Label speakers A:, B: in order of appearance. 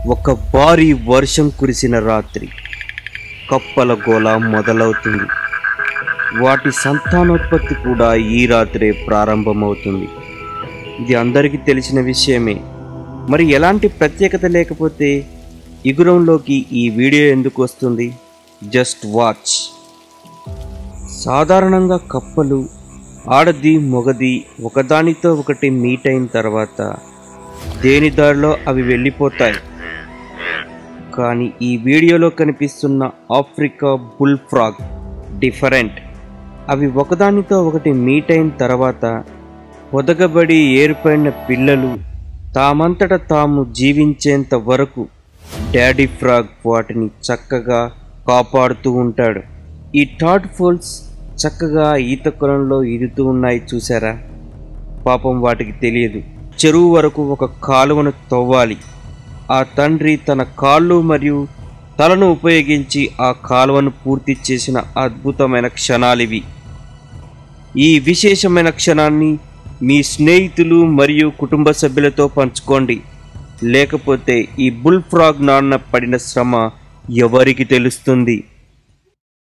A: ఒక భారీ వర్షం కురిసిన రాత్రి కప్పల గోల మొదలవుతుంది వాటి సంతానోత్పత్తి కూడా ఈ రాత్రే ప్రారంభమవుతుంది ఇది అందరికీ తెలిసిన విషయమే మరి ఎలాంటి ప్రత్యేకత లేకపోతే ఇగురంలోకి ఈ వీడియో ఎందుకు వస్తుంది జస్ట్ వాచ్ సాధారణంగా కప్పలు ఆడది మొగది ఒకదానితో ఒకటి మీట్ అయిన తర్వాత దేని దారిలో అవి వెళ్ళిపోతాయి కానీ ఈ వీడియోలో కనిపిస్తున్న ఆఫ్రికా బుల్ ఫ్రాగ్ డిఫరెంట్ అవి ఒకదానితో ఒకటి మీట్ అయిన తర్వాత పొదగబడి ఏర్పడిన పిల్లలు తామంతట తాము జీవించేంత వరకు డాడీ ఫ్రాగ్ వాటిని చక్కగా కాపాడుతూ ఉంటాడు ఈ టాడ్ ఫోల్స్ చక్కగా ఈత కొలంలో ఈదుతూ ఉన్నాయి చూసారా పాపం వాటికి తెలియదు చెరువు వరకు ఒక కాలువను తవ్వాలి ఆ తండ్రి తన కాళ్ళు మరియు తలను ఉపయోగించి ఆ కాలువను పూర్తి చేసిన అద్భుతమైన క్షణాలివి ఈ విశేషమైన క్షణాన్ని మీ స్నేహితులు మరియు కుటుంబ సభ్యులతో పంచుకోండి లేకపోతే ఈ బుల్ ఫ్రాగ్ నాన్న పడిన శ్రమ ఎవరికి తెలుస్తుంది